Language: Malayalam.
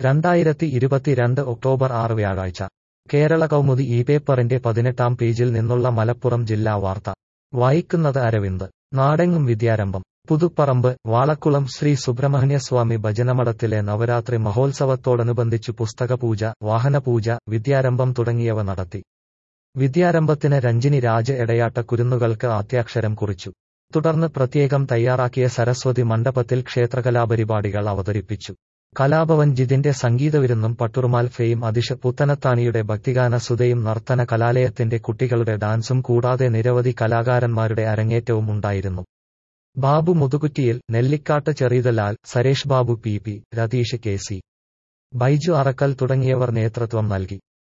രണ്ടായിരത്തി ഇരുപത്തിരണ്ട് ഒക്ടോബർ ആറ് വ്യാഴാഴ്ച കേരള കൗമുദി ഈ പേപ്പറിന്റെ പതിനെട്ടാം പേജിൽ നിന്നുള്ള മലപ്പുറം ജില്ലാ വാർത്ത വായിക്കുന്നത് അരവിന്ദ് നാടെങ്ങും വിദ്യാരംഭം പുതുപ്പറമ്പ് വാളക്കുളം ശ്രീ സുബ്രഹ്മണ്യസ്വാമി ഭജനമഠത്തിലെ നവരാത്രി മഹോത്സവത്തോടനുബന്ധിച്ചു പുസ്തകപൂജ വാഹനപൂജ വിദ്യാരംഭം തുടങ്ങിയവ നടത്തി വിദ്യാരംഭത്തിന് രഞ്ജിനി രാജ് എടയാട്ട കുരുന്നുകൾക്ക് ആദ്യാക്ഷരം കുറിച്ചു തുടർന്ന് പ്രത്യേകം തയ്യാറാക്കിയ സരസ്വതി മണ്ഡപത്തിൽ ക്ഷേത്രകലാപരിപാടികൾ അവതരിപ്പിച്ചു കലാഭവൻ ജിതിന്റെ സംഗീതവിരുന്നും പട്ടുറുമാൽ ഫെയും അതിഷ പുത്തനത്താണിയുടെ ഭക്തിഗാന സുതയും നർത്തന കലാലയത്തിന്റെ കുട്ടികളുടെ ഡാൻസും കൂടാതെ നിരവധി കലാകാരന്മാരുടെ അരങ്ങേറ്റവും ഉണ്ടായിരുന്നു ബാബു മുതുകുറ്റിയിൽ നെല്ലിക്കാട്ട് ചെറിയതലാൽ Suresh Babu P P Ratheesh K C Baiju Arakkal തുടങ്ങിയവർ നേതൃത്വം നൽകി